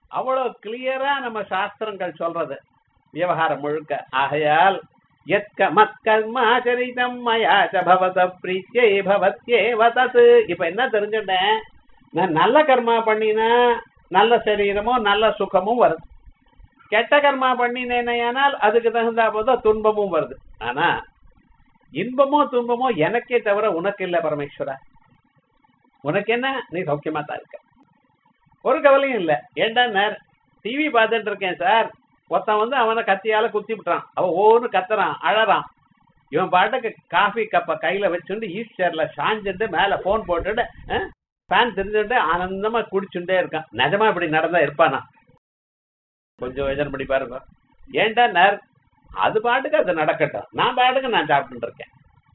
அவ்வளவு கிளியரா நம்ம சாஸ்திரங்கள் சொல்றது விவகாரம் முழுக்க ஆகையால் எத்க மத்கர்மாச்சரிதம் மயா ச பவத பிரீத்தியை பவத்யேவ தத் இப்ப என்ன தெரிஞ்சுட்டேன் நான் நல்ல கர்மா பண்ணினா நல்ல சரீரமோ நல்ல சுகமும் வருது கெட்ட கர்மா பண்ணினேனால் அதுக்கு தகுந்தா போத துன்பமும் வருது ஆனா இன்பமோ துன்பமோ எனக்கே தவிர உனக்கு இல்ல பரமேஸ்வரா உனக்கு என்ன நீ சௌக்கியமா தான் இருக்க ஒரு கவலையும் இல்ல ஏண்டா டிவி பார்த்துட்டு இருக்கேன் சார் ஒருத்தன் வந்து அவனை கத்தியால குத்தி விட்டுறான் அவன் ஒவ்வொன்று கத்துறான் அழறான் இவன் பாட்டுக்கு காஃபி கப்பை கையில வச்சுட்டு ஈஸ்டர்ல சாஞ்சுட்டு மேல போன் போட்டுட்டு ஃபேன் தெரிஞ்சுட்டு ஆனந்தமா குடிச்சுட்டே இருக்கான் நிஜமா இப்படி நடந்தா இருப்பானா கொஞ்சம் யோஜனை பண்ணி பாருங்க ஏன்டா நேர் அது பாட்டுக்கு அது நடக்கட்டும் நான் பாட்டுக்கு நான் சாப்பிட்டு இருக்கேன்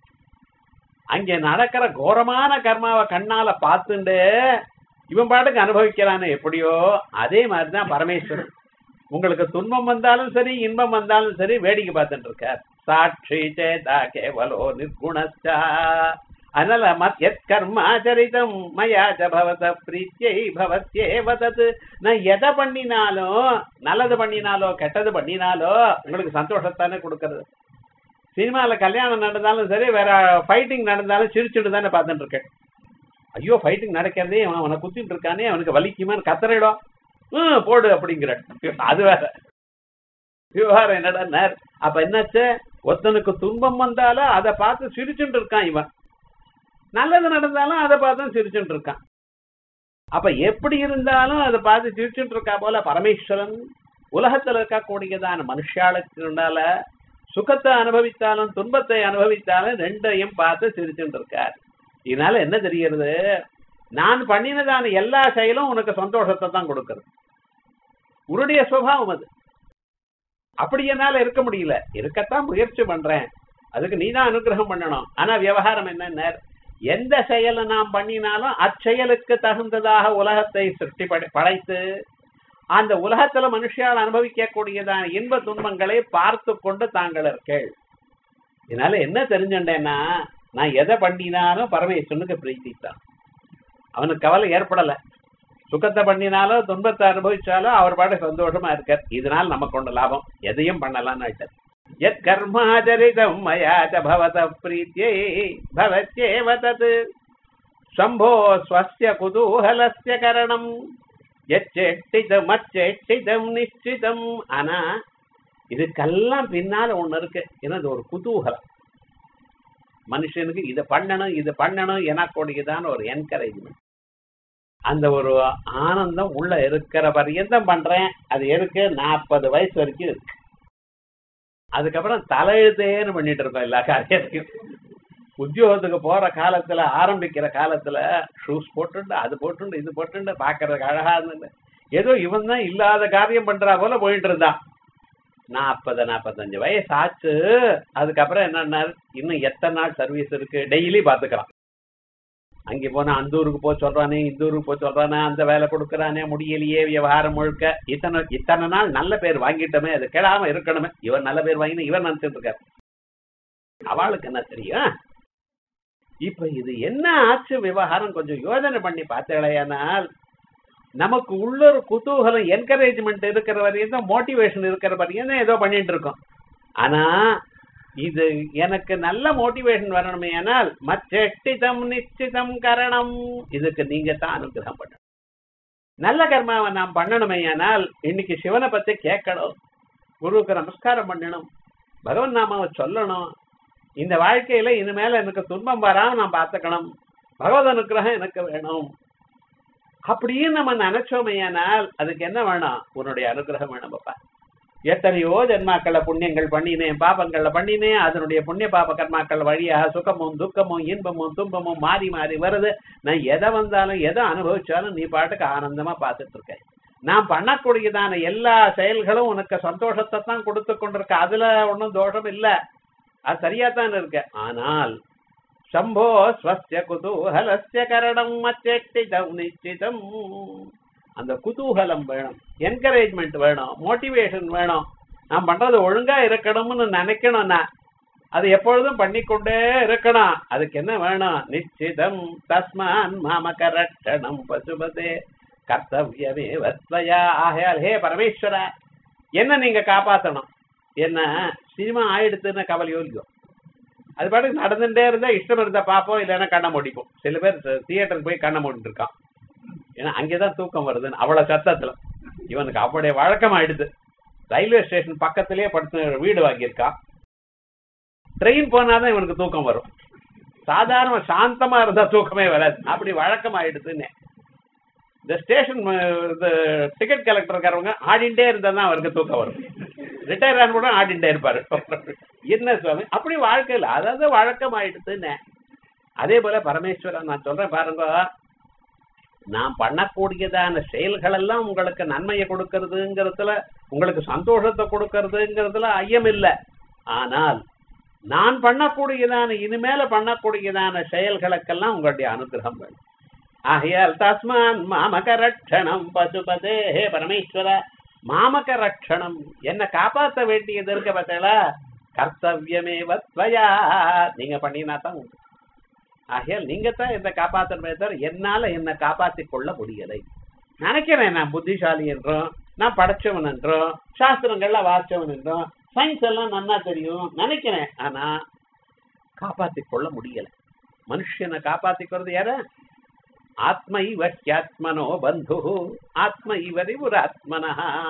அங்க நடக்கிற கோரமான கர்மாவை கண்ணால பார்த்துண்டு இவன் பாட்டுக்கு அனுபவிக்கிறானே எப்படியோ அதே மாதிரிதான் பரமேஸ்வரன் உங்களுக்கு துன்பம் வந்தாலும் சரி இன்பம் வந்தாலும் சரி வேடிக்கை பார்த்துட்டு இருக்கார் சாட்சி சேதா கேவலோ நிர்குணஸ்டா அதனால மத் எத் கர்மாச்சரிதம் மயா ச பவத பிரீத்தியை பவத்யே வதத் நான் எதை பண்ணினாலும் நல்லது பண்ணினாலோ கெட்டது பண்ணினாலோ உங்களுக்கு சந்தோஷத்தானே கொடுக்கறது சினிமால கல்யாணம் நடந்தாலும் சரி வேற ஃபைட்டிங் நடந்தாலும் சிரிச்சுட்டு தானே பார்த்துட்டு இருக்கேன் ஐயோ ஃபைட்டிங் நடக்கிறதே அவன் அவனை குத்திட்டு இருக்கானே அவனுக்கு வலிக்குமான்னு கத்தறிடும் ம் போடு அப்படிங்கிற அது வேற விவகாரம் என்னடா அப்ப என்னாச்சு ஒருத்தனுக்கு துன்பம் வந்தாலும் அதை பார்த்து சிரிச்சுட்டு இருக்கான் இவன் நல்லது நடந்தாலும் அதை பார்த்து சிரிச்சுட்டு இருக்கான் அப்ப எப்படி இருந்தாலும் அதை பார்த்து சிரிச்சுட்டு இருக்கா போல பரமேஸ்வரன் உலகத்துல இருக்கக்கூடியதான மனுஷாளுக்குனால சுகத்தை அனுபவித்தாலும் துன்பத்தை அனுபவித்தாலும் ரெண்டையும் பார்த்து சிரிச்சுட்டு இருக்கார் இதனால என்ன தெரிகிறது நான் பண்ணினதான எல்லா செயலும் உனக்கு சந்தோஷத்தை தான் கொடுக்கறது உன்னுடைய சுபாவம் அது அப்படி என்னால இருக்க முடியல இருக்கத்தான் முயற்சி பண்றேன் அதுக்கு நீ தான் அனுகிரகம் பண்ணணும் ஆனா விவகாரம் என்ன எந்த செயலை நாம் பண்ணினாலும் அச்செயலுக்கு தகுந்ததாக உலகத்தை சிருஷ்டி படைத்து அந்த உலகத்துல மனுஷால் அனுபவிக்கக்கூடியதான இன்ப துன்பங்களை பார்த்து கொண்டு தாங்கள் இருக்கேள் இதனால என்ன தெரிஞ்சுட்டேன்னா நான் எதை பண்ணினாலும் பரமேஸ்வரனுக்கு பிரீத்தி தான் அவனுக்கு கவலை ஏற்படல சுகத்தை பண்ணினாலோ துன்பத்தை அனுபவிச்சாலோ அவர் பாட்டு சந்தோஷமா இருக்கார் இதனால் நமக்கு கொண்ட லாபம் எதையும் பண்ணலாம்னு ஆயிட்டார் எத் கர்மாச்சரிதம் மயா ச பவத பிரீத்தியை பவத்யேவ தத் சம்போ ஸ்வஸ்ய குதூகலஸ்ய கரணம் எச்செட்டிதம் அச்செட்டிதம் நிச்சிதம் ஆனா இதுக்கெல்லாம் பின்னால ஒண்ணு இருக்கு என்னது ஒரு குதூகலம் மனுஷனுக்கு இதை பண்ணணும் இது பண்ணணும் எனக்கூடியதான ஒரு என்கரேஜ்மெண்ட் அந்த ஒரு ஆனந்தம் உள்ள இருக்கிற பரியந்தம் பண்றேன் அது இருக்கு நாற்பது வயசு வரைக்கும் இருக்கு அதுக்கப்புறம் தலையெழுத்தேன்னு பண்ணிட்டு இருக்கோம் எல்லா காரியத்தையும் உத்தியோகத்துக்கு போற காலத்துல ஆரம்பிக்கிற காலத்துல ஷூஸ் போட்டுண்டு அது போட்டுண்டு இது போட்டுண்டு பாக்குறதுக்கு அழகா இருந்துட்டு ஏதோ இவன் தான் இல்லாத காரியம் பண்றா போல போயிட்டு இருந்தான் நாற்பது நாற்பத்தஞ்சு வயசு ஆச்சு அதுக்கப்புறம் என்னன்னா இன்னும் எத்தனை நாள் சர்வீஸ் இருக்கு டெய்லி பாத்துக்கிறான் அங்கே போனா அந்த ஊருக்கு போய் சொல்றானே இந்த ஊருக்கு போய் சொல்றானே அந்த வேலை கொடுக்கறானே முடியலையே விவகாரம் முழுக்க இத்தனை இத்தனை நாள் நல்ல பேர் வாங்கிட்டோமே அது கெடாம இருக்கணுமே இவன் நல்ல பேர் வாங்கினா இவன் நினைச்சிட்டு இருக்காரு அவளுக்கு என்ன தெரியும் இப்ப இது என்ன ஆச்சு விவகாரம் கொஞ்சம் யோசனை பண்ணி பார்த்தேனால் நமக்கு உள்ள ஒரு குதூகலம் என்கரேஜ்மெண்ட் இருக்கிற வரையும் தான் மோட்டிவேஷன் இருக்கிற வரையும் தான் ஏதோ பண்ணிட்டு இருக்கோம் ஆனா இது எனக்கு நல்ல மோட்டிவேஷன் வரணுமே ஆனால் மச்செட்டிதம் நிச்சிதம் கரணம் இதுக்கு நீங்க தான் அனுகிரகம் பண்ணணும் நல்ல கர்மாவை நாம் பண்ணணுமே ஆனால் இன்னைக்கு சிவனை பத்தி கேட்கணும் குருவுக்கு நமஸ்காரம் பண்ணணும் பகவன் நாமாவை சொல்லணும் இந்த வாழ்க்கையில இனிமேல எனக்கு துன்பம் வராம நான் பார்த்துக்கணும் பகவத் அனுகிரகம் எனக்கு வேணும் அப்படின்னு நம்ம நினைச்சோமையானால் அதுக்கு என்ன வேணும் உன்னுடைய அனுகிரகம் வேணும் பாப்பா எத்தனையோ ஜென்மாக்கள புண்ணியங்கள் பண்ணினேன் பாபங்கள்ல பண்ணினேன் அதனுடைய புண்ணிய பாப கர்மாக்கள் வழியாக சுகமும் துக்கமும் இன்பமும் துன்பமும் மாறி மாறி வருது நான் எதை வந்தாலும் எதை அனுபவிச்சாலும் நீ பாட்டுக்கு ஆனந்தமா பார்த்துட்டு இருக்க நான் பண்ணக்கூடியதான எல்லா செயல்களும் உனக்கு சந்தோஷத்தை தான் கொடுத்து கொண்டிருக்க அதுல ஒன்றும் தோஷம் இல்ல அது சரியா தான் இருக்க ஆனால் சம்போ ஸ்வஸ்ய குதூகலஸ்ய கரணம் மச்செட்டிதம் நிச்சிதம் அந்த குதூகலம் வேணும் என்கரேஜ்மெண்ட் வேணும் மோட்டிவேஷன் வேணும் நான் பண்றது ஒழுங்கா இருக்கணும்னு நினைக்கணும்னா அது எப்பொழுதும் பண்ணிக்கொண்டே இருக்கணும் அதுக்கு என்ன வேணும் நிச்சிதம் தஸ்மான் மாமக ரட்சணம் பசுபதே கர்த்தவியமே வத்வயா ஆகையால் ஹே பரமேஸ்வரா என்ன நீங்க காப்பாத்தணும் என்ன சினிமா ஆயிடுத்துன்னு கவலையோ இல்லையோ அது பாட்டுக்கு நடந்துட்டே இருந்தா இஷ்டம் இருந்தா பார்ப்போம் இல்லைன்னா கண்ணை மூடிப்போம் சில பேர் தியேட்டருக்கு போய் கண்ணை மூடிட்டு இருக்கான் ஏன்னா அங்கேதான் தூக்கம் வருதுன்னு அவ்வளவு சத்தத்துல இவனுக்கு அவனுடைய வழக்கம் ஆயிடுது ரயில்வே ஸ்டேஷன் பக்கத்திலேயே படுத்து வீடு வாங்கியிருக்கான் ட்ரெயின் போனாதான் இவனுக்கு தூக்கம் வரும் சாதாரண சாந்தமா இருந்தா தூக்கமே வராது அப்படி வழக்கம் ஆயிடுதுன்னு இந்த ஸ்டேஷன் இந்த டிக்கெட் கலெக்டர்காரவங்க ஆடிண்டே இருந்தா தான் அவருக்கு தூக்கம் வரும் ரிட்டையர் ஆன கூட ஆடிண்டே இருப்பாரு என்ன சுவாமி அப்படி வாழ்க்கையில் அதாவது வழக்கம் ஆயிடுதுன்னு அதே போல பரமேஸ்வரன் நான் சொல்றேன் பாருங்க நான் பண்ணக்கூடியதான செயல்கள் எல்லாம் உங்களுக்கு நன்மையை கொடுக்கறதுங்கிறதுல உங்களுக்கு சந்தோஷத்தை கொடுக்கறதுங்கிறதுல ஐயம் இல்லை ஆனால் நான் பண்ணக்கூடியதான இனிமேல பண்ணக்கூடியதான செயல்களுக்கெல்லாம் உங்களுடைய அனுகிரகம் வேணும் ஆகையால் தஸ்மான் மாமக ரட்சணம் பசுபதே ஹே பரமேஸ்வர மாமக ரட்சணம் என்ன காப்பாற்ற வேண்டியது இருக்க பார்த்தீங்களா கர்த்தவியமே வத்வயா நீங்க பண்ணினா தான் உண்டு ஆகையால் நீங்க தான் என்ன காப்பாற்றணுமே தவிர என்னால என்ன காப்பாற்றிக் கொள்ள முடியலை நினைக்கிறேன் நான் புத்திசாலி என்றும் நான் படிச்சவன் என்றும் சாஸ்திரங்கள்ல வாசிச்சவன் என்றும் சயின்ஸ் எல்லாம் நன்னா தெரியும் நினைக்கிறேன் ஆனா காப்பாற்றிக் கொள்ள முடியல மனுஷனை காப்பாத்திக்கிறது யார ஆத்ம இவ ஹியாத்மனோ பந்து ஆத்ம இவரி ஒரு ஆத்மனா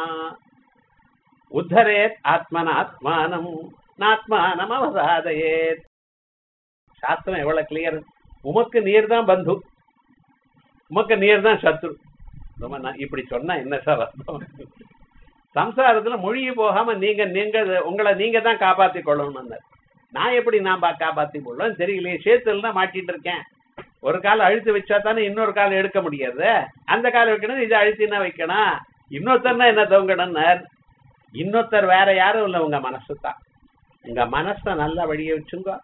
உத்தரேத் ஆத்மன ஆத்மானம் நாத்மானம் அவசாதையேத் சாஸ்திரம் எவ்வளவு கிளியர் உமக்கு நீர் தான் பந்து உமக்கு நீர் தான் சத்ரு ரொம்ப நான் இப்படி சொன்னா என்ன சார் அர்த்தம் சம்சாரத்துல மொழிய போகாம நீங்க நீங்க உங்களை நீங்க தான் காப்பாத்தி கொள்ளணும் நான் எப்படி நான் காப்பாத்தி கொள்ளும் தெரியலையே சேத்துல தான் மாட்டிட்டு இருக்கேன் ஒரு கால் அழுத்து வச்சா தானே இன்னொரு கால் எடுக்க முடியாது அந்த கால் வைக்கணும் இதை அழுத்தினா வைக்கணும் இன்னொருத்தர்னா என்ன தவங்கணும்னார் இன்னொருத்தர் வேற யாரும் இல்லை உங்க மனசு தான் உங்க மனசை நல்ல வழிய வச்சுங்க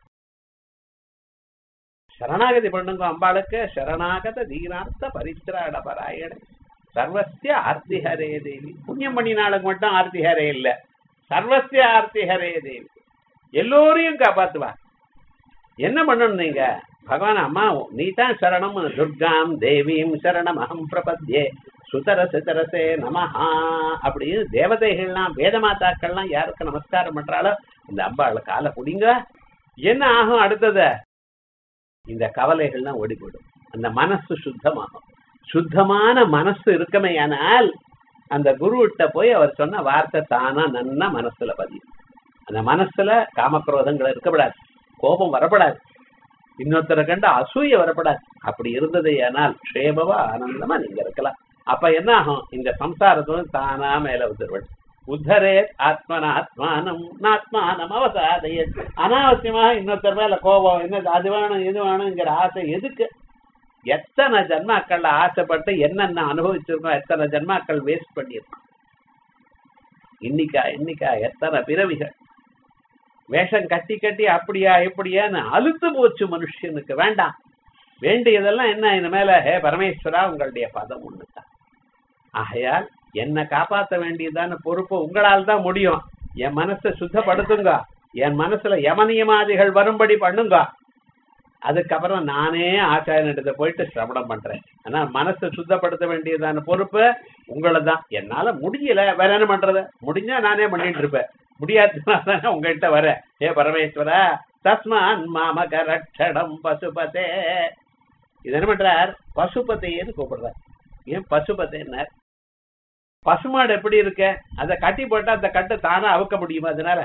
சரணாகதி பண்ணுங்க அம்பாளுக்கு சரணாகத தீனார்த்த பரித்திராட பராயண சர்வசிய ஆர்த்திஹரே தேவி புண்ணியம் பண்ணினாளுக்கு மட்டும் ஆர்த்திஹரே இல்ல சர்வசிய ஆர்த்திஹரே தேவி எல்லோரையும் காப்பாத்துவா என்ன பண்ணணும் நீங்க பகவான் அம்மா நீ தான் சரணம் துர்காம் தேவியும் சரணம் அகம் பிரபத்யே சுதர சிதரசே நமஹா அப்படின்னு தேவதைகள்லாம் வேதமாதாக்கள்லாம் யாருக்கு நமஸ்காரம் பண்றாளோ இந்த அம்பாளை காலை பிடிங்க என்ன ஆகும் அடுத்தது இந்த கவலைகள்லாம் ஓடி போயிடும் அந்த மனசு சுத்தமாகும் சுத்தமான மனசு இருக்கமையானால் அந்த குருவிட்ட போய் அவர் சொன்ன வார்த்தை தானா நன்னா மனசுல பதியும் அந்த மனசுல காமக்ரோதங்கள் இருக்கப்படாது கோபம் வரப்படாது இன்னொருத்தரை கண்டு அசூய வரப்படாது அப்படி இருந்தது ஏனால் க்ஷேமவா ஆனந்தமா நீங்க இருக்கலாம் அப்ப என்ன ஆகும் இந்த சம்சாரத்துல தானா மேல வந்துருவன் உத்தரே ஆத்மன ஆத்மானம் நாத்மானம் அவசாதைய அனாவசியமாக இன்னொருத்தர் மேல கோபம் என்ன அது வேணும் இது வேணுங்கிற ஆசை எதுக்கு எத்தனை ஜன்மாக்கள்ல ஆசைப்பட்டு என்னென்ன அனுபவிச்சிருக்கோம் எத்தனை ஜன்மாக்கள் வேஸ்ட் பண்ணியிருக்கோம் இன்னைக்கா இன்னைக்கா எத்தனை பிறவிகள் வேஷம் கட்டி கட்டி அப்படியா இப்படியான்னு அழுத்து போச்சு மனுஷனுக்கு வேண்டாம் வேண்டியதெல்லாம் என்ன இந்த மேல ஹே பரமேஸ்வரா உங்களுடைய பதம் ஒண்ணுதான் ஆகையால் என்ன காப்பாற்ற வேண்டியதான பொறுப்பு உங்களால் தான் முடியும் என் மனசை சுத்தப்படுத்துங்க என் மனசுல யமனியமாதிகள் வரும்படி பண்ணுங்க அதுக்கப்புறம் நானே ஆச்சாரியனிடத்தை போயிட்டு சிரவணம் பண்றேன் ஆனா மனசை சுத்தப்படுத்த வேண்டியதான பொறுப்பு உங்களை தான் என்னால முடியல வேற என்ன பண்றது முடிஞ்சா நானே பண்ணிட்டு இருப்பேன் முடியாதுனால உங்ககிட்ட வர ஏ பரமேஸ்வரா தஸ்மான் மாமக ரட்சணம் பசுபதே இது என்ன பண்றார் பசுபதையன்னு கூப்பிடுறார் ஏன் பசுபதைன்னார் பசுமாடு எப்படி இருக்க அதை கட்டி போட்டா அந்த கட்டை தானா அவுக்க முடியுமா அதனால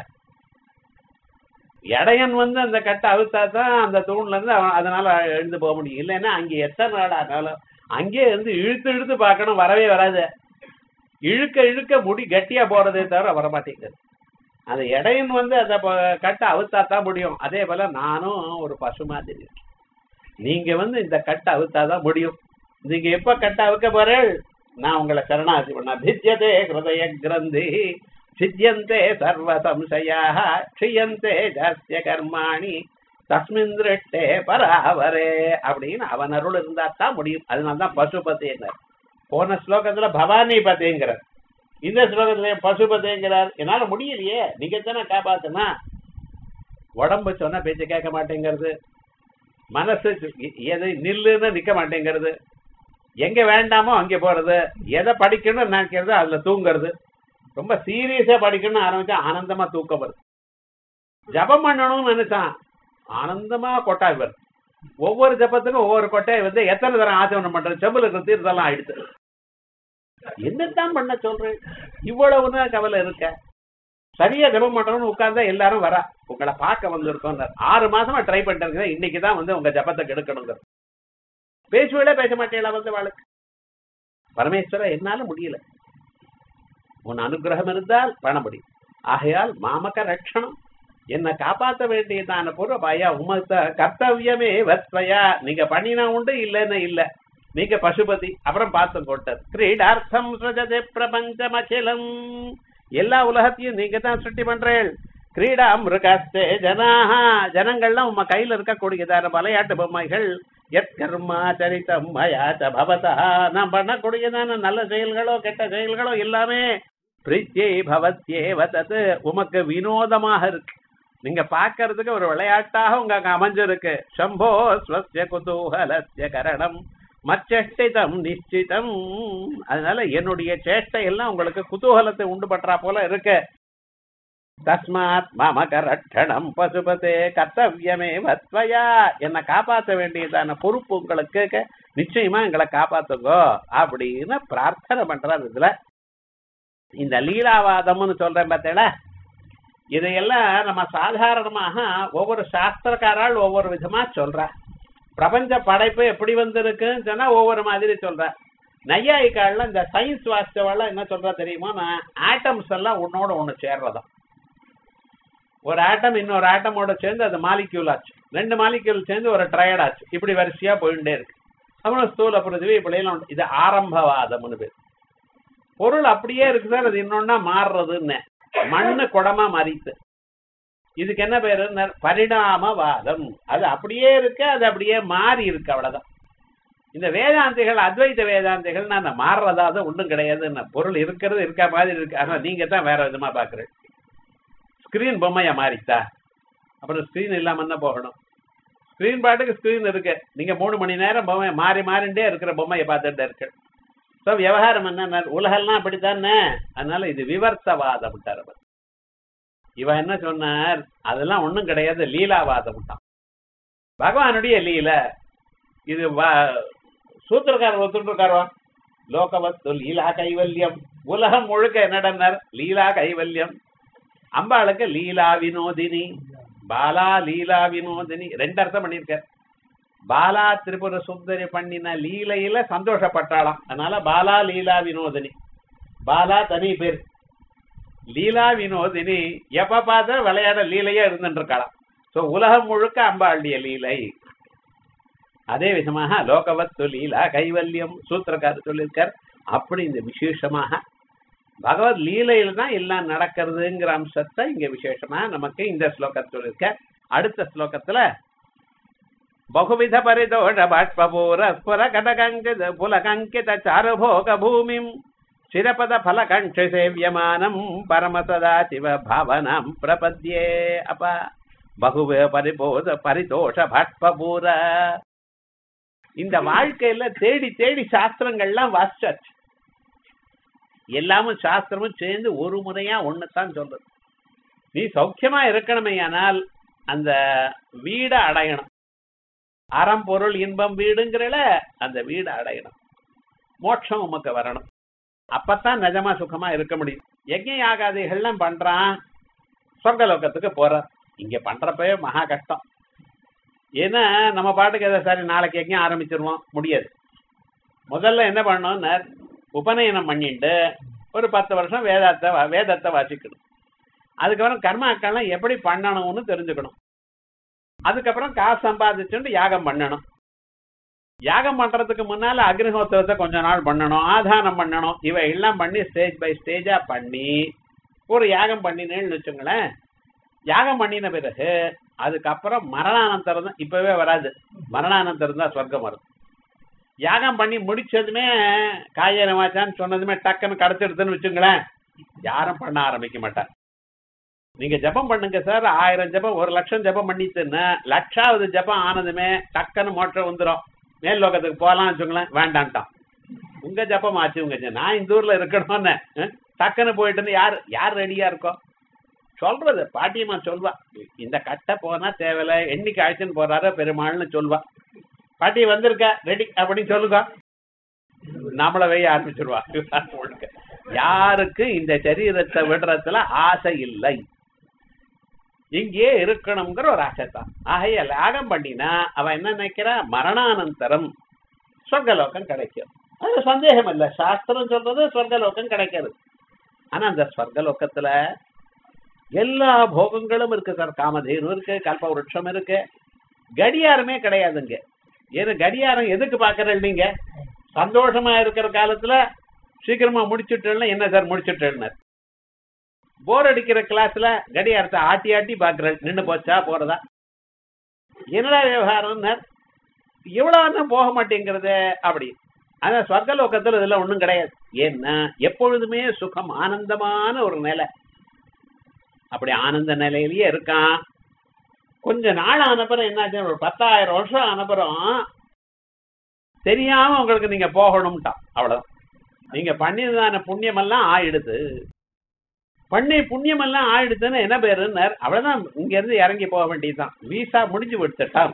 இடையன் வந்து அந்த கட்டை அவுத்தா தான் அந்த தூண்ல இருந்து அவன் அதனால எழுந்து போக முடியும் இல்லைன்னா அங்கே எத்தனை நாள் ஆனாலும் அங்கேயே இருந்து இழுத்து இழுத்து பார்க்கணும் வரவே வராது இழுக்க இழுக்க முடி கட்டியா போறதே தவிர வரமாட்டேங்குது அந்த இடையன் வந்து அந்த கட்டை அவுத்தா தான் முடியும் அதே போல நானும் ஒரு பசு மாதிரி நீங்க வந்து இந்த கட்டை அவுத்தாதான் முடியும் நீங்க எப்ப கட்டை அவுக்க போறேன் நான் உங்களை சரணாசி பண்ண பித்தியதே ஹிருதய கிரந்தி சித்தியந்தே சர்வ சம்சயா க்ஷியந்தே ஜாஸ்திய கர்மாணி தஸ்மின் திருஷ்டே பராவரே அப்படின்னு அவன் அருள் இருந்தா தான் முடியும் அதனாலதான் பசுபதி என்ன போன ஸ்லோகத்துல பவானி பதேங்கிறார் இந்த ஸ்லோகத்துல பசுபதேங்கிறார் என்னால முடியலையே நீங்க தானே காப்பாத்துனா உடம்பு சொன்னா பேச்ச கேட்க மாட்டேங்கிறது மனசு எது நில்லுன்னு நிக்க மாட்டேங்கிறது எங்க வேண்டாமோ அங்க போறது எதை படிக்கணும்னு நினைக்கிறது அதுல தூங்குறது ரொம்ப சீரியஸா படிக்கணும்னு ஆரம்பிச்சா ஆனந்தமா தூக்கம் வருது ஜபம் பண்ணணும்னு நினைச்சான் ஆனந்தமா கொட்டாய் வருது ஒவ்வொரு ஜபத்துக்கும் ஒவ்வொரு கொட்டாய் வந்து எத்தனை தரம் ஆச்சமனம் பண்றது செம்புல இருக்கிற தீர்த்தெல்லாம் ஆயிடுது என்னத்தான் பண்ண சொல்றேன் இவ்வளவுதான் கவலை இருக்க சரியா ஜபம் பண்றோம்னு உட்கார்ந்தா எல்லாரும் வரா உங்களை பார்க்க வந்திருக்கோம் ஆறு மாசமா ட்ரை பண்ணிட்டு இன்னைக்கு தான் வந்து உங்க ஜபத்தை கெடுக்கணுங்க பேசுவேளே பேச மாட்டேங்களா வந்து வாழ்க்கை பரமேஸ்வர என்னால முடியல உன் அனுகிரகம் இருந்தால் பண்ண முடியும் ஆகையால் மாமக ரட்சணம் என்ன காப்பாத்த வேண்டியதான பொருள் பயா உமத்த கர்த்தவியமே வத்வயா நீங்க பண்ணினா உண்டு இல்லைன்னு இல்ல நீங்க பசுபதி அப்புறம் பார்த்து கொட்டது கிரீடார்த்தம் சுஜதே பிரபஞ்சம் அகிலம் எல்லா உலகத்தையும் நீங்க தான் சுட்டி பண்றேன் கிரீடா மிருகஸ்தே ஜனாஹா ஜனங்கள்லாம் உங்க கையில இருக்கக்கூடியதான விளையாட்டு பொம்மைகள் எத் கர்மா சரிதம் மயாச்ச பவதா நான் பண்ணக்கூடியதான நல்ல செயல்களோ கெட்ட செயல்களோ எல்லாமே பிரீத்தியை பவத்யே வதது உமக்கு வினோதமாக இருக்கு நீங்க பாக்குறதுக்கு ஒரு விளையாட்டாக உங்களுக்கு அமைஞ்சிருக்கு சம்போ ஸ்வஸ்ய குதூகலஸ்ய கரணம் மச்சேஷ்டிதம் நிச்சிதம் அதனால என்னுடைய சேஷ்டை எல்லாம் உங்களுக்கு குதூகலத்தை உண்டு பண்றா போல இருக்கு தஸ்மாத் மமக ரட்சணம் பசுபதே கர்த்தவியமே வத்வயா என்னை காப்பாற்ற வேண்டியதான பொறுப்பு உங்களுக்கு க- நிச்சயமா எங்களை காப்பாத்துங்கோ அப்படின்னு பிரார்த்தனை பண்றாரு இதுல இந்த லீலாவாதம்னு சொல்றேன் பார்த்தேடா இதையெல்லாம் நம்ம சாதாரணமாக ஒவ்வொரு சாஸ்திரக்காரால் ஒவ்வொரு விதமா சொல்றா பிரபஞ்ச படைப்பு எப்படி வந்திருக்குன்னு சொன்னா ஒவ்வொரு மாதிரி சொல்றா நையாயிக்கால இந்த சயின்ஸ் வாஸ்தவெல்லாம் என்ன சொல்றா தெரியுமா நான் ஆட்டம்ஸ் எல்லாம் உன்னோட ஒண்ணு சேர்றதாம் ஒரு ஆட்டம் இன்னொரு ஆட்டமோட சேர்ந்து அது மாலிக்யூல் ஆச்சு ரெண்டு மாலிக்யூல் சேர்ந்து ஒரு ட்ரையட் ஆச்சு இப்படி வரிசையா போயிட்டே இருக்கு அப்புறம் ஸ்தூல பிருத்திவி இப்படி எல்லாம் உண்டு. இது ஆரம்பவாதம்னு பேர் பொருள் அப்படியே இருக்கு சார் அது இன்னொன்னா மாறுறதுன்னு மண்ணு குடமா மாறித்து இதுக்கு என்ன பேரு பரிணாமவாதம் அது அப்படியே இருக்கு அது அப்படியே மாறி இருக்கு அவ்வளவுதான் இந்த வேதாந்திகள் அத்வைத வேதாந்திகள் நான் மாறுறதா அது ஒண்ணும் கிடையாது பொருள் இருக்கிறது இருக்க மாதிரி இருக்கு ஆனா நீங்க தான் வேற விதமா பாக்குறேன் ஸ்கிரீன் பொம்மையா மாறித்தா அப்புறம் ஸ்கிரீன் இல்லாம என்ன போகணும் ஸ்கிரீன் பாட்டுக்கு ஸ்கிரீன் இருக்கு நீங்க மூணு மணி நேரம் பொம்மை மாறி மாறிண்டே இருக்கிற பொம்மையை பார்த்துட்டு இருக்கு ஸோ விவகாரம் என்ன உலகெல்லாம் அப்படித்தானே அதனால இது விவர்த்தவாதம் அவர் இவன் என்ன சொன்னார் அதெல்லாம் ஒண்ணும் கிடையாது லீலாவாதம் தான் பகவானுடைய லீல இது வ- சூத்திரக்காரர் ஒத்துருக்காரவா லோகவத்து லீலா கைவல்யம் உலகம் முழுக்க என்னடன்னார் லீலா கைவல்யம் அம்பாளுக்கு லீலா வினோதினி பாலா லீலா வினோதினி ரெண்டு அர்த்தம் பண்ணியிருக்கார் பாலா திரிபுர சுந்தரி பண்ணின லீலையில சந்தோஷப்பட்டாளாம் அதனால பாலா லீலா வினோதினி பாலா தனி பேர் லீலா வினோதினி எப்ப பார்த்தா விளையாட லீலையா இருந்துட்டு இருக்காளாம் சோ உலகம் முழுக்க அம்பாளுடைய லீலை அதே விதமாக லோகவத்து லீலா கைவல்யம் சூத்திரக்காரர் சொல்லியிருக்கார் அப்படி இந்த விசேஷமாக பகவத் லீலையில தான் எல்லாம் நடக்கிறதுங்கிற அம்சத்தை இங்க விசேஷமா நமக்கு இந்த ஸ்லோகத்தில் சொல்லியிருக்க அடுத்த ஸ்லோகத்துல பகுவித பரிதோஷ பாஷ்பூர ஸ்புர கடகங்கித புலகங்கித சாருபோக பூமிம் சிரபத ஃபலகண்ஷ சேவியமானம் பரமசதா சிவ பாவனம் பிரபத்யே அப்ப பகுவ பரிபோத பரிதோஷ பாஷ்பூர இந்த வாழ்க்கையில தேடி தேடி சாஸ்திரங்கள்லாம் வாசிச்சாச்சு எல்லாமும் சாஸ்திரமும் சேர்ந்து ஒரு முறையா ஒண்ணுத்தான் சொல்றது நீ சௌக்கியமா இருக்கணுமே ஆனால் அந்த வீடை அடையணும் அறம் பொருள் இன்பம் வீடுங்கிறல அந்த வீடு அடையணும் மோட்சம் உமக்கு வரணும் அப்பத்தான் நிஜமா சுகமா இருக்க முடியும் யஜ்ஞ யாகாதிகள்லாம் பண்றான் சொர்க்கலோகத்துக்கு போறார் இங்க பண்றப்பவே மகா கஷ்டம் ஏன்னா நம்ம பாட்டுக்கு எதை சரி நாளைக்கு யஜ்ஞம் ஆரம்பிச்சிருவோம் முடியாது முதல்ல என்ன பண்ணணும்னா உபநயனம் பண்ணிட்டு ஒரு பத்து வருஷம் வேதத்தை வா- வேதத்தை வாசிக்கணும் அதுக்கப்புறம் கர்மாக்கள்லாம் எப்படி பண்ணணும்னு தெரிஞ்சுக்கணும் அதுக்கப்புறம் காசு சம்பாதிச்சுட்டு யாகம் பண்ணணும் யாகம் பண்றதுக்கு முன்னால அக்னிஹோத்திரத்தை கொஞ்ச நாள் பண்ணணும் ஆதானம் பண்ணணும் இவை எல்லாம் பண்ணி ஸ்டேஜ் பை ஸ்டேஜா பண்ணி ஒரு யாகம் பண்ணினேன்னு வச்சுங்களேன் யாகம் பண்ணின பிறகு அதுக்கப்புறம் மரணானந்தரம் தான் இப்பவே வராது மரணானந்தரம் தான் சொர்க்கம் வரும் யாகம் பண்ணி முடிச்சதுமே காயனமாச்சான்னு சொன்னதுமே டக்குன்னு கடத்திடுதுன்னு வச்சுங்களேன் யாரும் பண்ண ஆரம்பிக்க மாட்டார் நீங்க ஜெபம் பண்ணுங்க சார் ஆயிரம் ஜெபம் ஒரு லட்சம் ஜெபம் பண்ணிட்டுன்னா லட்சாவது ஜெபம் ஆனதுமே டக்குன்னு மோட்சம் வந்துடும் மேல் லோகத்துக்கு போகலாம் வச்சுங்களேன் வேண்டான்ட்டான் உங்க ஜப்பம் ஆச்சு உங்க ஜ- நான் இந்த ஊர்ல இருக்கணும்னு அஹ், டக்குன்னு போயிட்டுன்னு யார் யார் ரெடியா இருக்கோம் சொல்றது பாட்டியம்மா சொல்வா இந்த கட்டை போனா தேவையில்ல என்னைக்கு அழைச்சுன்னு போறாரோ பெருமாள்னு சொல்வா பாட்டி வந்திருக்க ரெடி அப்படின்னு சொல்லுங்க நம்மள வெய்ய ஆரம்பிச்சிருவா முழுக்க. யாருக்கு இந்த சரீரத்தை விடுறதுல ஆசை இல்லை இங்கேயே இருக்கணுங்கிற ஒரு ஆசை தான் ஆகைய யாகம் பண்ணினா அவன் என்ன நினைக்கிறா மரணானந்தரம் சொர்க்கலோகம் கிடைக்கும் அது சந்தேகம் இல்லை சாஸ்திரம் சொல்றது சொர்க்கலோகம் கிடைக்காது ஆனா அந்த சொர்க்கலோகத்துல எல்லா போகங்களும் இருக்கு சார் காமதேனு இருக்கு கல்ப விருட்சம் இருக்கு கடியாரமே கிடையாதுங்க ஏன்னா கடியாரம் எதுக்கு பாக்குறேன் நீங்க சந்தோஷமா இருக்கிற காலத்துல சீக்கிரமா முடிச்சுட்டேன்னா என்ன சார் முடிச்சுட்டேன்னு போர் அடிக்கிற கிளாஸ்ல கடியாரத்தை ஆட்டி ஆட்டி பாக்குறேன் நின்னு போச்சா போறதா என்னடா விவகாரம் இவ்வளவு போக மாட்டேங்கிறது அப்படி ஆனா சொர்க்கலோகத்துல இதுல ஒண்ணும் கிடையாது ஏன்னா எப்பொழுதுமே சுகம் ஆனந்தமான ஒரு நிலை அப்படி ஆனந்த நிலையிலேயே இருக்கான் கொஞ்ச நாள் ஆனப்புறம் என்னாச்சு ஒரு பத்தாயிரம் வருஷம் ஆனப்புறம் தெரியாம உங்களுக்கு நீங்க போகணும்ட்டான் அவ்வளவுதான் நீங்க பண்ணியதான புண்ணியம் எல்லாம் ஆயிடுது பண்ணி புண்ணியம் எல்லாம் ஆயிடுதுன்னு என்ன பேருன்னார் அவ்வளவுதான் இங்க இருந்து இறங்கி போக வேண்டியதுதான் விசா முடிஞ்சு விட்டுட்டான்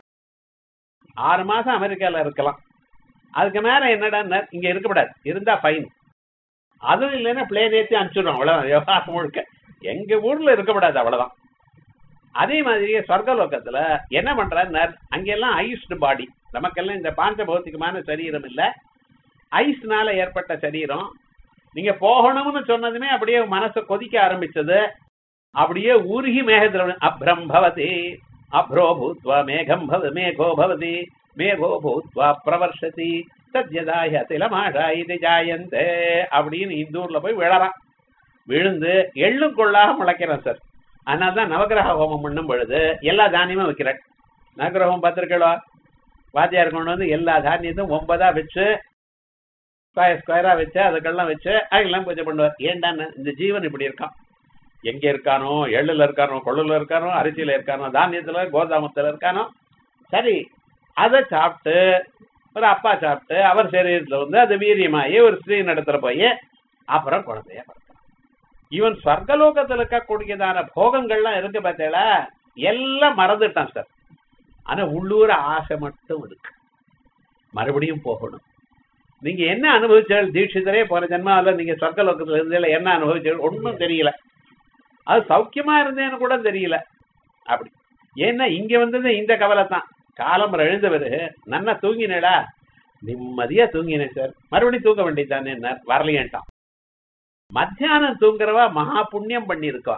ஆறு மாசம் அமெரிக்கால இருக்கலாம் அதுக்கு மேல என்னடா இங்க இருக்கக்கூடாது இருந்தா ஃபைன் அதுவும் இல்லைன்னா பிளேன் ஏற்றி அனுப்பிச்சிடுறோம் அவ்வளவுதான் விவகாரம் முழுக்க எங்க ஊர்ல இருக்கக்கூடாது அவ்வளவுதான் அதே மாதிரியே சொர்க்கலோகத்துல என்ன பண்றாரு அங்கெல்லாம் ஐஸ்டு பாடி நமக்கெல்லாம் இந்த பாஞ்ச பௌத்திகமான சரீரம் இல்ல ஐஸ்னால ஏற்பட்ட சரீரம் நீங்க போகணும்னு சொன்னதுமே அப்படியே மனசு கொதிக்க ஆரம்பிச்சது அப்படியே உருகி மேகத்துல அப்ரம் பவதி அப்ரோ பூத்வா மேகம் பவ மேகோ பவதி மேகோ பூத்வா பிரவர்ஷதி சத்யதாய திலமாஷா இது ஜாயந்தே அப்படின்னு இந்த ஊர்ல போய் விழறான் விழுந்து எள்ளும் கொள்ளாக முளைக்கிறான் சார் அதனால தான் நவகிரக ஹோமம் பண்ணும் பொழுது எல்லா தானியமும் வைக்கிறேன் நவகிரக ஹோமம் பார்த்துருக்கா வாத்தியார் கொண்டு வந்து எல்லா தானியத்தையும் ஒன்பதா வச்சு ஸ்கொயர் ஸ்கொயரா வச்சு அதுக்கெல்லாம் வச்சு அதெல்லாம் பூஜை பண்ணுவார் ஏண்டான்னு இந்த ஜீவன் இப்படி இருக்கான் எங்க இருக்கானோ எள்ளுல இருக்கானோ கொள்ளுல இருக்கானோ அரிசியில இருக்கானோ தானியத்துல கோதாமத்துல இருக்கானோ சரி அதை சாப்பிட்டு ஒரு அப்பா சாப்பிட்டு அவர் சரீரத்துல வந்து அது வீரியமாயி ஒரு ஸ்ரீ நடத்துற போய் அப்புறம் குழந்தைய பிறக்கிறான் இவன் சொர்க்கலோகத்துல இருக்கக்கூடியதான போகங்கள்லாம் இருக்கு பார்த்தீங்களா எல்லாம் மறந்துட்டான் சார் ஆனா உள்ளூர ஆசை மட்டும் இருக்கு மறுபடியும் போகணும் நீங்க என்ன அனுபவிச்சால் தீட்சிதரே போன ஜென்மாவில் நீங்க சொர்க்கலோகத்துல இருந்ததுல என்ன அனுபவிச்சால் ஒன்றும் தெரியல அது சௌக்கியமா இருந்தேன்னு கூட தெரியல அப்படி ஏன்னா இங்க வந்தது இந்த கவலை தான் காலம் எழுந்தவர் நன்னா தூங்கினேடா நிம்மதியா தூங்கினேன் சார் மறுபடியும் தூங்க வேண்டியதானே வரலையேன்ட்டான் மத்தியானம் தூங்குறவா மகா புண்ணியம் பண்ணியிருக்கா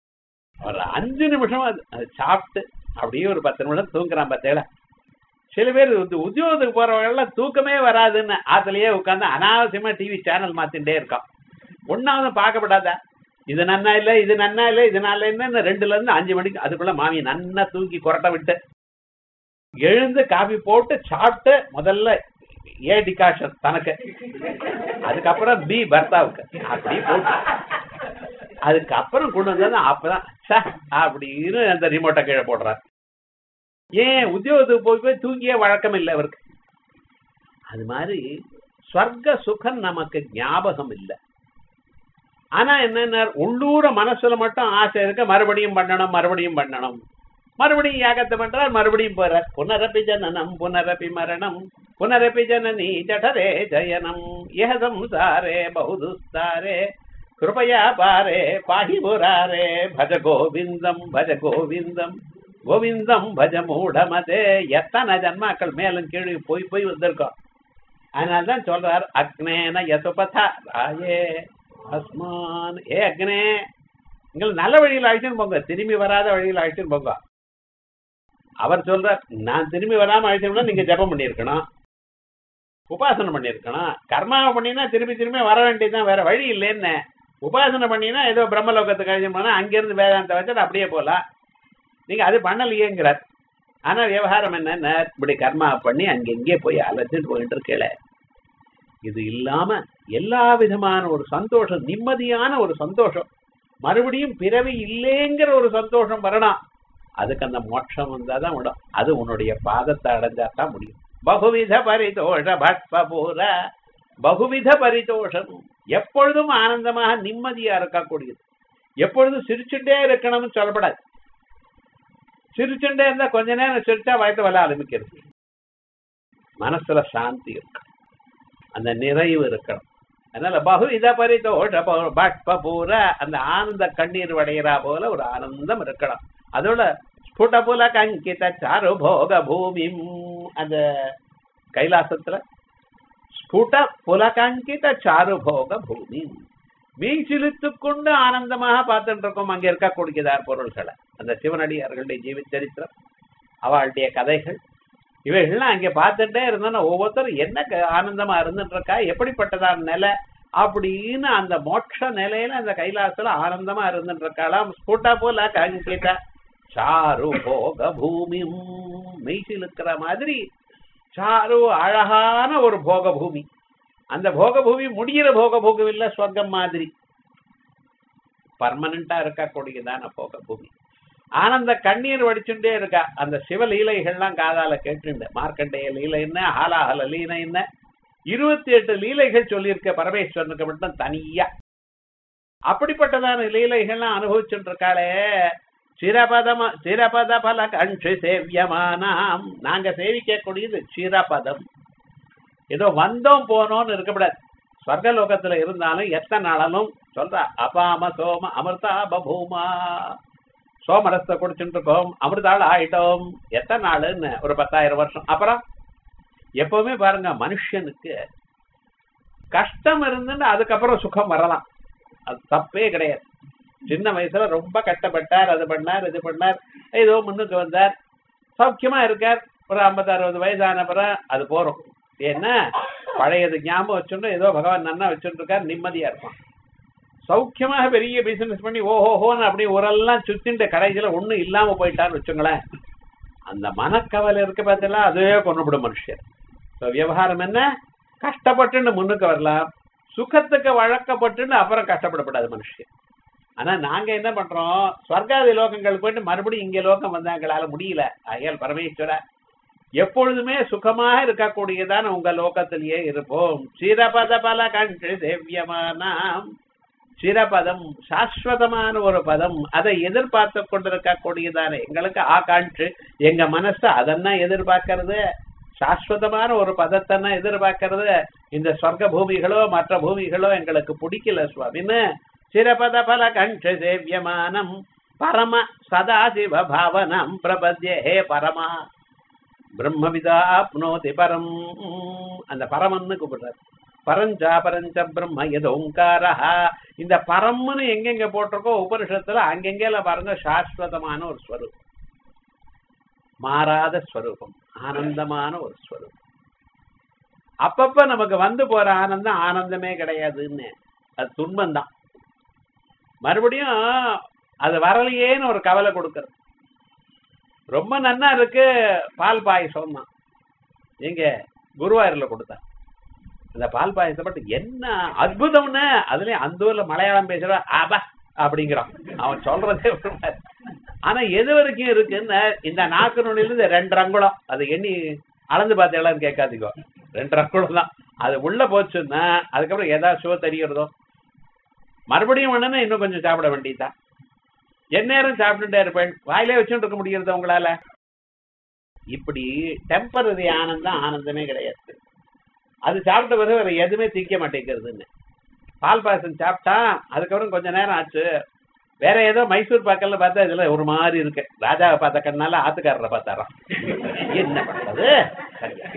ஒரு அஞ்சு நிமிஷம் அது அது சாப்பிட்டு அப்படியே ஒரு பத்து நிமிஷம் தூங்குறான் பார்த்தேல சில பேர் வந்து உத்தியோகத்துக்கு போறவங்கெல்லாம் தூக்கமே வராதுன்னு ஆத்துலயே உட்காந்து அனாவசியமா டிவி சேனல் மாத்திட்டே இருக்கான் ஒன்னாவது பார்க்கப்படாதா இது நன்னா இல்ல இது நன்னா இல்ல இது நல்லா என்ன ரெண்டுல இருந்து அஞ்சு மணிக்கு அதுக்குள்ள மாமி நன்னா தூக்கி கொரட்டை விட்டு எழுந்து காபி போட்டு சாப்பிட்டு முதல்ல ஏ டிகாஷன் தனக்கு அதுக்கப்புறம் பி பர்த்தாவுக்கு அப்படி போட்டு அதுக்கப்புறம் கொண்டு வந்தா அப்பதான் ச்சே, அப்படின்னு அந்த ரிமோட்டை கீழே போடுறார் ஏன் உத்தியோகத்துக்கு போய் போய் தூங்கிய வழக்கம் இல்லை அவருக்கு அது மாதிரி ஸ்வர்க்க சுகம் நமக்கு ஞாபகம் இல்லை ஆனா என்னன்னா உள்ளூர மனசுல மட்டும் ஆசை இருக்க மறுபடியும் பண்ணணும் மறுபடியும் பண்ணணும் மறுபடியும் யாகத்தை பண்றார் மறுபடியும் போறார் புனரப்பி ஜனனம் புனரப்பி மரணம் புனரப்பி ஜனனி ஜடரே ஜயனம் இஹ சம்சாரே பகுதுஸ்தாரே கிருபயா பாரே பாஹி புராரே பஜ கோவிந்தம் பஜ கோவிந்தம் கோவிந்தம் பஜ மூடமதே எத்தனை ஜன்மாக்கள் மேலும் கீழே போய் போய் வந்திருக்கோம் அதனால்தான் சொல்றார் அக்னேன யசுபதா ராயே அஸ்மான் ஏ அக்னே நீங்கள் நல்ல வழியில் அழைச்சுன்னு போங்க திரும்பி வராத வழியில் அழைச்சுன்னு போங்க அவர் சொல்றார் நான் திரும்பி வராம அழைச்சோம்னா நீங்க ஜெபம் பண்ணியிருக்கணும் உபாசனை பண்ணியிருக்கணும் கர்மாவை பண்ணினா திரும்பி திரும்பி வர வேண்டியதுதான் வேற வழி இல்லைன்னு உபாசனை பண்ணினா ஏதோ பிரம்மலோகத்துக்கு அழைச்சு போனா அங்கிருந்து வேதாந்த வச்சுட்டு அப்படியே போலாம் நீங்க அது பண்ணலையேங்கிறார் ஆனா விவகாரம் என்னன்னா இப்படி கர்மா பண்ணி அங்கெங்கே போய் அலைச்சிட்டு போயிட்டு இருக்கல இது இல்லாம எல்லா விதமான ஒரு சந்தோஷம் நிம்மதியான ஒரு சந்தோஷம் மறுபடியும் பிறவி இல்லைங்கிற ஒரு சந்தோஷம் வரணும் அதுக்கு அந்த மோட்சம் வந்தாதான் விடும் அது உன்னுடைய பாதத்தை அடைஞ்சா தான் முடியும் பகுவித பரிதோஷ பட்பூர பகுவித பரிதோஷம் எப்பொழுதும் ஆனந்தமாக நிம்மதியா இருக்கக்கூடியது எப்பொழுதும் சிரிச்சுட்டே இருக்கணும்னு சொல்லப்படாது சிரிச்சுட்டே இருந்தா கொஞ்ச நேரம் சிரிச்சா வயத்து வர ஆரம்பிக்கிறது மனசுல சாந்தி இருக்கும் அந்த நிறைவு இருக்கணும் அதனால பகுவித பரிதோஷ ப- பட்ப பூர அந்த ஆனந்த கண்ணீர் வடையறா போல ஒரு ஆனந்தம் இருக்கணும் அதோட ஸ்புட புல கங்கித சாரு போக பூமி அந்த கைலாசத்துல ஸ்புட புலகங்கித சாரு போக பூமி மீன் சிலித்துக் கொண்டு ஆனந்தமாக பார்த்துட்டு இருக்கோம் அங்க இருக்கக்கூடியதார் பொருள்களை அந்த சிவனடியார்களுடைய ஜீவித சரித்திரம் அவளுடைய கதைகள் இவைகள்லாம் அங்க பார்த்துட்டே இருந்தோம்னா ஒவ்வொருத்தரும் என்ன க- ஆனந்தமா இருந்துட்டு இருக்கா எப்படிப்பட்டதான நிலை அப்படின்னு அந்த மோட்ச நிலையில அந்த கைலாசத்துல ஆனந்தமா இருந்துட்டு இருக்காளாம் ஸ்புட போல கங்கித சாரு போக பூமி மெய்சில் இருக்கிற மாதிரி சாரு அழகான ஒரு போக பூமி அந்த போக பூமி முடிகிற போக பூமி இல்ல சொர்க்கம் மாதிரி பர்மனண்டா இருக்கக்கூடியதான போக பூமி ஆனந்த கண்ணீர் வடிச்சுட்டே இருக்கா அந்த சிவ லீலைகள்லாம் காதால கேட்டுண்டு மார்க்கண்டேய லீலை என்ன ஹாலாஹல லீலை என்ன இருபத்தி எட்டு லீலைகள் சொல்லியிருக்க பரமேஸ்வரனுக்கு மட்டும் தனியா அப்படிப்பட்டதான லீலைகள்லாம் அனுபவிச்சுட்டு இருக்காளே சிரபதம சிரபத பல கண்ஷு சேவியமானாம் நாங்க சேவிக்கக்கூடியது சிரபதம் ஏதோ வந்தோம் போனோம்னு இருக்கக்கூடாது ஸ்வர்கலோகத்துல இருந்தாலும் எத்தனை நாளாலும் சொல்றா அபாம சோம அமிர்தா பபூமா சோமரசத்தை குடிச்சுட்டு இருக்கோம் அமிர்தாள் ஆயிட்டோம் எத்தனை நாளுன்னு ஒரு பத்தாயிரம் வருஷம் அப்புறம் எப்பவுமே பாருங்க மனுஷனுக்கு கஷ்டம் இருந்துன்னு அதுக்கப்புறம் சுகம் வரலாம் அது தப்பே கிடையாது சின்ன வயசுல ரொம்ப கஷ்டப்பட்டார் அது பண்ணார் இது பண்ணார் ஏதோ முன்னுக்கு வந்தார் சௌக்கியமா இருக்கார் ஒரு ஐம்பது அறுபது வயசான பிறகு அது போறோம் ஏன்னா பழையது ஞாபகம் வச்சுட்டு ஏதோ பகவான் நன்னா வச்சுட்டு இருக்கார் நிம்மதியா இருப்பான் சௌக்கியமாக பெரிய பிசினஸ் பண்ணி ஓஹோஹோன்னு அப்படி ஊரெல்லாம் சுத்திட்டு கடைசியில ஒண்ணும் இல்லாம போயிட்டான்னு வச்சுங்களேன் அந்த மனக்கவலை இருக்க பார்த்தீங்களா அதுவே கொண்டுபிடும் மனுஷன் So, விவகாரம் என்ன கஷ்டப்பட்டுன்னு முன்னுக்கு வரலாம் சுகத்துக்கு வழக்கப்பட்டுன்னு அப்புறம் கஷ்டப்படக்கூடாது மனுஷன் ஆனா நாங்க என்ன பண்றோம் ஸ்வர்காதி லோகங்கள் போயிட்டு மறுபடியும் இங்க லோகம் வந்தா எங்களால முடியல ஐயல் பரமேஸ்வர எப்பொழுதுமே சுகமாக இருக்கக்கூடியதான உங்க லோகத்திலேயே இருப்போம் சிரபத பல கண்டு தேவியமானாம் சிரபதம் சாஸ்வதமான ஒரு பதம் அதை எதிர்பார்த்து கொண்டிருக்கக்கூடியதான எங்களுக்கு ஆகாண்ட்சு எங்க மனசு அதன்னா எதிர்பார்க்கறது சாஸ்வதமான ஒரு பதத்தன்னா எதிர்பார்க்கறது இந்த சொர்க்க பூமிகளோ மற்ற பூமிகளோ எங்களுக்கு பிடிக்கல சுவாமின்னு சிரபத பல கண்ஷ சேவியமானம் பரம சதாசிவ பாவனம் பிரபத்யே ஹே பரமா பிரம்மவிதா ஆப்னோதி பரம் அந்த பரமன்னு கூப்பிடுறார் பரஞ்சா பரஞ்ச பிரம்ம எது ஓங்காரஹா இந்த பரம்னு எங்கெங்க போட்டிருக்கோ உபனிஷத்துல அங்கெங்கெல்லாம் பாருங்க சாஸ்வதமான ஒரு ஸ்வரூபம் மாறாத ஸ்வரூபம் ஆனந்தமான ஒரு ஸ்வரூபம் அப்பப்ப நமக்கு வந்து போற ஆனந்தம் ஆனந்தமே கிடையாதுன்னு அது துன்பம்தான் மறுபடியும் அது வரலையேன்னு ஒரு கவலை கொடுக்கறது ரொம்ப நன்னா இருக்கு பால் பாயசம் தான் எங்க குருவாயூர்ல கொடுத்தா அந்த பால் பாயசத்தை மட்டும் என்ன அற்புதம்னு அதுலயும் அந்த ஊர்ல மலையாளம் பேசுற ஆபா அப்படிங்கிறான் அவன் சொல்றதே ஒரு மாதிரி. ஆனா எது வரைக்கும் இருக்குன்னு இந்த நாக்கு நுனியில இருந்து ரெண்டு அங்குலம் அது எண்ணி அளந்து பார்த்தேளான்னு கேட்காதீங்க ரெண்டு அங்குலம் தான் அது உள்ள போச்சுன்னா அதுக்கப்புறம் ஏதாவது சுவ தெரியறதோ மறுபடியும் வேணும்னா இன்னும் கொஞ்சம் சாப்பிட வேண்டியதுதான் எந்நேரம் சாப்பிட்டுட்டே இருப்பேன் வாயிலே வச்சுட்டு இருக்க முடியறது உங்களால இப்படி டெம்பரரி ஆனந்தம் ஆனந்தமே கிடையாது அது சாப்பிட்ட பிறகு வேற எதுவுமே திங்க மாட்டேங்கிறதுன்னு பால் பாயசம் சாப்பிட்டா அதுக்கப்புறம் கொஞ்ச நேரம் ஆச்சு வேற ஏதோ மைசூர் பாக்கல்ல பார்த்தா இதுல ஒரு மாதிரி இருக்கு ராஜாவை பார்த்த கண்ணால ஆத்துக்காரரை பார்த்தாராம் என்ன பண்றது சரியா.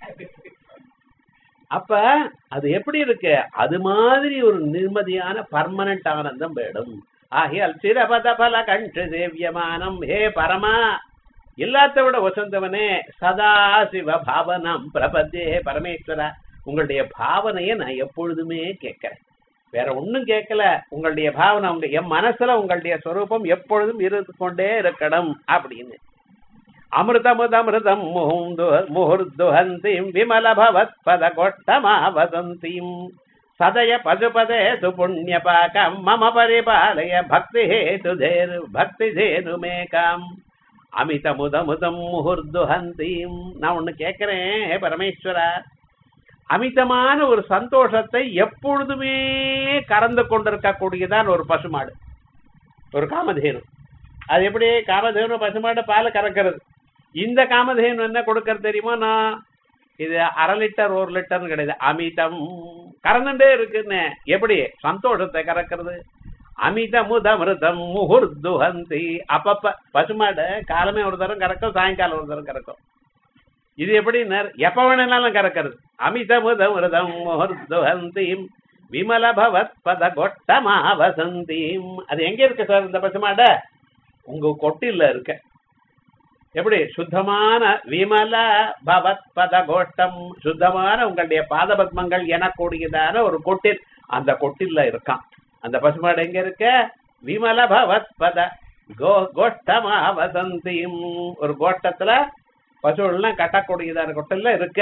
அப்ப அது எப்படி இருக்கு அது மாதிரி ஒரு நிம்மதியான பர்மனன்ட் ஆனந்தம் வேணும் ஆகியால் சிரபத பல கண்டு சேவியமானம் ஹே பரமா எல்லாத்த விட வசந்தவனே சதா சிவ பாவனம் பிரபத்தே ஹே பரமேஸ்வரா உங்களுடைய பாவனையை நான் எப்பொழுதுமே கேட்கிறேன் வேற ஒண்ணும் கேட்கல உங்களுடைய பாவனை உங்க என் மனசுல உங்களுடைய ஸ்வரூபம் எப்பொழுதும் இருந்து கொண்டே இருக்கணும் அப்படின்னு அமிர்தமுதமிருதம் முகுந்து முகுர்துஹந்திம் விமல பவத் பத கொட்டமா வதந்திம் சதய பசுபதே சுபுண்ணிய பாகம் மம பரிபாலய பக்தி ஹேது தேரு பக்தி தேரு மேகாம் அமிதமுதமுதம் முகுர்துஹந்திம் நான் ஒண்ணு கேட்கிறேன் ஹே பரமேஸ்வரா அமிதமான ஒரு சந்தோஷத்தை எப்பொழுதுமே கறந்து கொண்டிருக்கக்கூடியதான் ஒரு பசுமாடு ஒரு காமதேனு அது எப்படி காமதேனு பசுமாடு பால் கறக்கிறது இந்த காமதேனு என்ன கொடுக்கறது தெரியுமா நான் இது அரை லிட்டர் ஒரு லிட்டர்னு கிடையாது அமிதம் கறந்துட்டே இருக்குன்னு எப்படி சந்தோஷத்தை கறக்கிறது அமிதமுதமிருதம் முகுர்துஹந்தி அப்பப்ப பசுமாடு காலமே ஒரு தரம் கறக்கும் சாயங்காலம் ஒரு தரம் கறக்கும் இது எப்படி எப்ப வேணாலும் கறக்கிறது அமிதமுதமிருதம் முகுர்துஹந்தீம் விமல பவத் பத கொட்டமா வசந்தீம் அது எங்க இருக்கு சார் இந்த பசுமாடு உங்க கொட்டில இருக்க எப்படி சுத்தமான விமல பவத் பத கோஷ்டம் சுத்தமான உங்களுடைய பாதபத்மங்கள் எனக்கூடியதான ஒரு கொட்டில் அந்த கொட்டில்ல இருக்கான் அந்த பசுமாடு எங்க இருக்க விமல பவத் பத கோ கோஷ்டமா வசந்தியும் ஒரு கோஷ்டத்துல பசுவெல்லாம் கட்டக்கூடியதான கொட்டில்ல இருக்க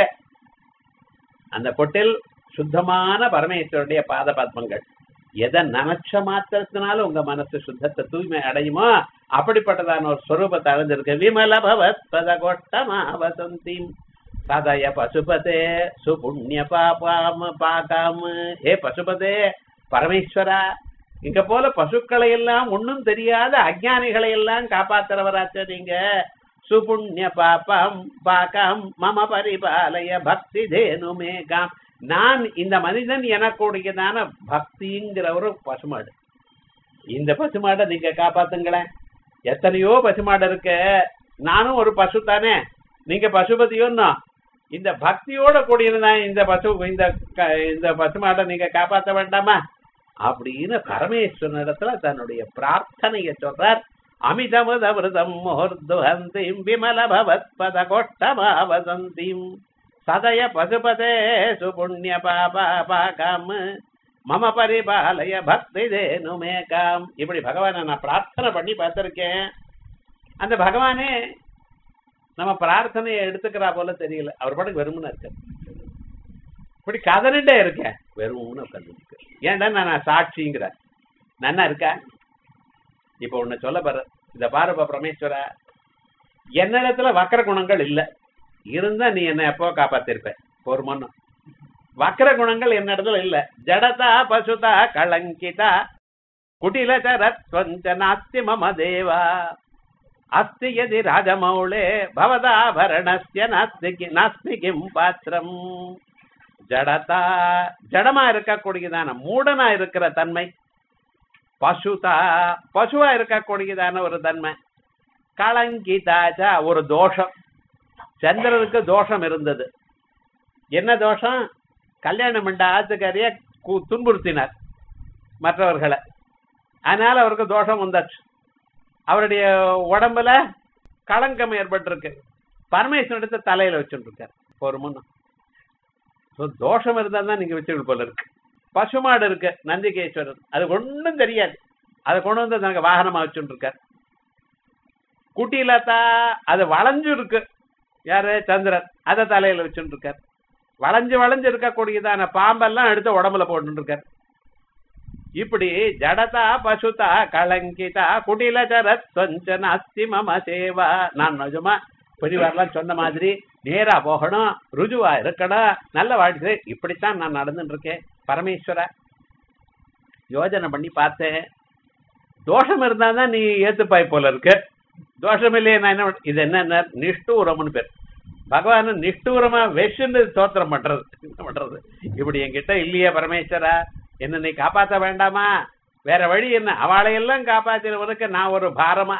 அந்த கொட்டில் சுத்தமான பரமேஸ்வருடைய பாத பத்மங்கள் எதை நினைச்ச மாத்திரத்தினால உங்க மனசு சுத்தத்தை தூய்மை அடையுமோ அப்படிப்பட்டதான ஒரு ஸ்வரூபத்தை அடைஞ்சிருக்கு விமல பவத் பத கோட்டமா வசந்தி சதய பசுபதே சுபுண்ணிய பாபாம பாகாம ஏ பசுபதே பரமேஸ்வரா இங்க போல பசுக்களை எல்லாம் ஒன்னும் தெரியாத அஜானிகளை எல்லாம் காப்பாத்துறவராச்ச நீங்க சுபுண்ணிய பாப்பம் பாகம் மம பரிபாலய பக்தி தேனு மேகாம் நான் இந்த மனிதன் எனக்கூடியதான பக்திங்கிற ஒரு பசுமாடு இந்த பசுமாடை நீங்க காப்பாத்துங்களேன் எத்தனையோ பசுமாடு இருக்கு நானும் ஒரு பசு தானே நீங்க பசுபதியோன்னா இந்த பக்தியோட கூடியதான் இந்த பசு இந்த க- இந்த பசுமாடை நீங்க காப்பாத்த வேண்டாமா அப்படின்னு பரமேஸ்வரனிடத்துல தன்னுடைய பிரார்த்தனையை சொல்றார் அமிதமுதமிருதம் முகர்துஹந்திம் விமல பவத் பத கோட்டமா வசந்திம் சதய பசுபதே சுபுண்ணிய பாபா பாகம் மம பரிபாலய பக்தி தேனு மேகாம் இப்படி பகவானை நான் பிரார்த்தனை பண்ணி பார்த்திருக்கேன் அந்த பகவானே நம்ம பிரார்த்தனையை எடுத்துக்கிறா போல தெரியல அவர் பாட்டுக்கு வெறுமனே இருக்க இப்படி கதறிட்டே இருக்கேன் வெறும்னு உட்கார்ந்து ஏன்டா நான் சாட்சிங்கிற நன்னா இருக்கா இப்ப ஒண்ணு சொல்ல பாரு இத பாருப்பா பரமேஸ்வரா என்னிடத்துல வக்கர குணங்கள் இல்ல இருந்தா நீ என்ன எப்போ காப்பாத்திருப்ப போருமான்னு வக்கர குணங்கள் என்னிடத்துல இல்ல ஜடதா பசுதா கலங்கிதா குட்டில சரத்வஞ்ச நாஸ்தி மம தேவா அஸ்தி யதி ராஜமௌளே பவதாபரணஸ்ய நாஸ்தி கி- நாஸ்தி கிம் பாத்திரம் ஜடதா ஜடமா இருக்கக்கூடியதான மூடனா இருக்கிற தன்மை பசுதா பசுவா இருக்கக்கூடியதான ஒரு தன்மை களங்கிதாச்சா ஒரு தோஷம் சந்திரனுக்கு தோஷம் இருந்தது என்ன தோஷம் கல்யாணம் பண்ண ஆத்துக்காரிய கு- துன்புறுத்தினார் மற்றவர்களை அதனால அவருக்கு தோஷம் வந்தாச்சு அவருடைய உடம்புல களங்கம் ஏற்பட்டிருக்கு பரமேஸ்வரன் எடுத்து தலையில வச்சுட்டு இருக்கார் ஒரு முன்னம் So, தோஷம் இருந்தா தான் நீங்க வச்சுட்டு போல இருக்கு பசுமாடு இருக்கு நந்திகேஸ்வரர் அது ஒண்ணும் தெரியாது அதை கொண்டு வந்து தனக்கு வாகனமா வச்சுட்டு இருக்கார் குட்டியிலத்தா அது வளைஞ்சு இருக்கு யாரு சந்திரன் அதை தலையில வச்சுட்டு இருக்கார் வளைஞ்சு வளைஞ்சு இருக்கக்கூடியதான பாம்பெல்லாம் எடுத்து உடம்புல போட்டு இருக்கார் இப்படி ஜடதா பசுதா கலங்கிதா குடில சரத் சொஞ்சன அஸ்தி மம சேவா நான் நிஜமா பெரியவாரெல்லாம் சொன்ன மாதிரி நேரா போகணும் ருஜுவா இருக்கணும் நல்ல வாழ்க்கை இப்படித்தான் நான் நடந்துட்டு இருக்கேன் பரமேஸ்வரா யோஜனை பண்ணி பார்த்தேன் தோஷம் இருந்தா தான் நீ ஏத்துப்பாய் போல இருக்கு தோஷம் இல்லையே நான் என்ன பண்- இது என்ன நிஷ்டூரம்னு பேர் பகவான் நிஷ்டூரமா வெஷுன்னு தோத்திரம் பண்றது என்ன பண்றது இப்படி என்கிட்ட இல்லையே பரமேஸ்வரா என்ன நீ காப்பாத்த வேண்டாமா வேற வழி என்ன அவளையெல்லாம் காப்பாத்தினவனுக்கு நான் ஒரு பாரமா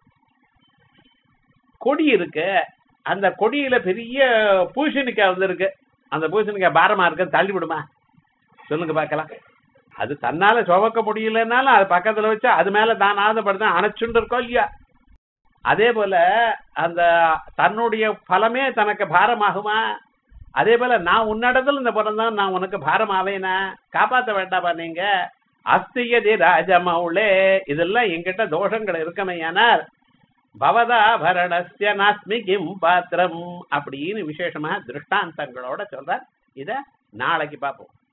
கொடி இருக்கு அந்த கொடியில பெரிய பூசணிக்காய் வந்திருக்கு அந்த பூசணிக்காய் பாரமா இருக்கு தள்ளி விடுமா சொல்லுங்க பார்க்கலாம் அது தன்னால சுமக்க முடியலன்னாலும் அது பக்கத்துல வச்சு அது மேல தான் ஆதப்படுதான் அணைச்சுட்டு இருக்கோம் இல்லையா அதே போல அந்த தன்னுடைய பலமே தனக்கு பாரமாகுமா அதே போல நான் உன்னிடத்துல இந்த பிறந்தான் நான் உனக்கு பாரம் ஆவேனா காப்பாத்த வேண்டாமா நீங்க அஸ்தியதி ராஜமௌளே இதெல்லாம் என்கிட்ட தோஷங்கள் இருக்கமையானால் பவதாபரணஸ்ய நாஸ்மி கிம் பாத்திரம் அப்படின்னு விசேஷமா திருஷ்டாந்தங்களோட சொல்றார் இத நாளைக்கு பார்ப்போம்